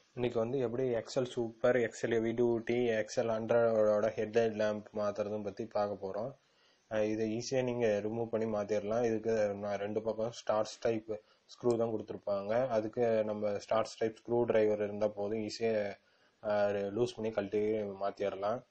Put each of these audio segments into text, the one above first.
இன்னைக்கு வந்து எப்படி XL super XL heavy duty XL ஹண்ட்ரடோட ஹெட்லைட் லேம்ப் மாற்றுறதும் பற்றி பார்க்க போகிறோம் இதை ஈஸியாக நீங்கள் ரிமூவ் பண்ணி மாற்றிடலாம் இதுக்கு நான் ரெண்டு பக்கம் ஸ்டார்ஸ் டைப் ஸ்க்ரூ தான் கொடுத்துருப்பாங்க அதுக்கு நம்ம ஸ்டார்ஸ் டைப் ஸ்க்ரூ டிரைவர் இருந்தால் போதும் ஈஸியாக லூஸ் பண்ணி கழட்டி மாற்றிடலாம்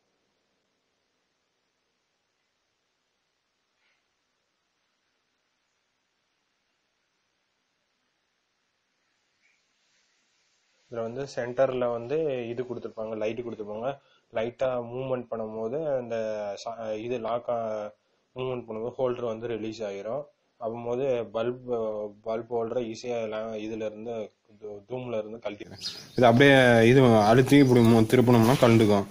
இதில் வந்து சென்டரில் வந்து இது கொடுத்துருப்பாங்க லைட்டு கொடுத்துருப்பாங்க லைட்டாக மூவ்மெண்ட் பண்ணும்போது அந்த ச- இது லாக் மூவ்மெண்ட் பண்ணும்போது ஹோல்டர் வந்து ரிலீஸ் ஆகிரும் அப்போது பல்ப் பல்ப் ஹோல்டரை ஈஸியாக இதில் இருந்து தூமில் இருந்து கழட்டிடுறேன் இது அப்படியே இது அழுத்தி இப்படி மு- திருப்பணும்னா கலந்துக்கும்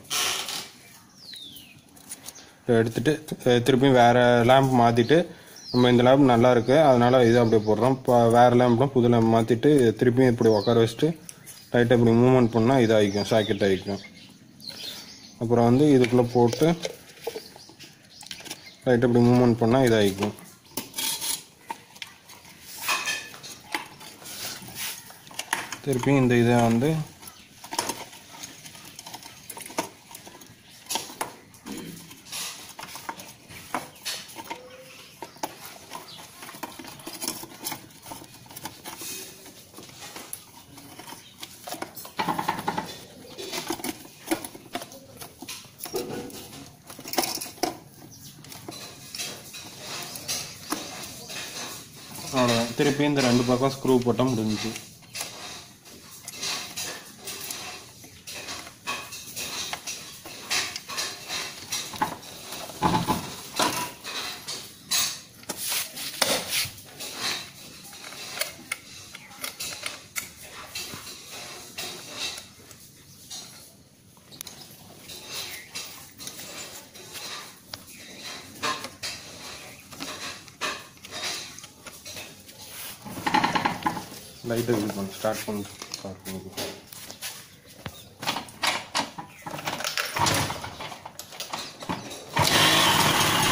இதை எடுத்துட்டு அஹ், திருப்பி வேற லேம்ப் மாத்திட்டு நம்ம இந்த லேம்ப் நல்லா இருக்கு அதனால இது அப்படியே போடுறோம் இப்போ வேற லேம்ப்லாம் புது லேம்ப் மாத்திட்டு திருப்பியும் இப்படி உட்கார வச்சுட்டு லைட்டாக இப்படி மூவ்மெண்ட் பண்ணால் இது ஆகிக்கும் சாக்கெட் ஆகிக்கும் அப்புறம் வந்து இதுக்குள்ளே போட்டு லைட்டாக இப்படி மூவ்மெண்ட் பண்ணால் இது ஆகிக்கும் திருப்பி இந்த இதை வந்து அவ்வளோதான் திருப்பி இந்த ரெண்டு பக்கம் ஸ்க்ரூ போட்டால் முடிஞ்சுச்சு லைட்டை இது பண்ணு ஸ்டார்ட் பண்ணி ஸ்டார்ட் பண்ணிக்கோ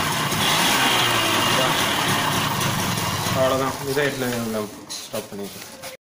அவ்வளோதான் இதை இதில் ஸ்டாப் பண்ணிக்கோ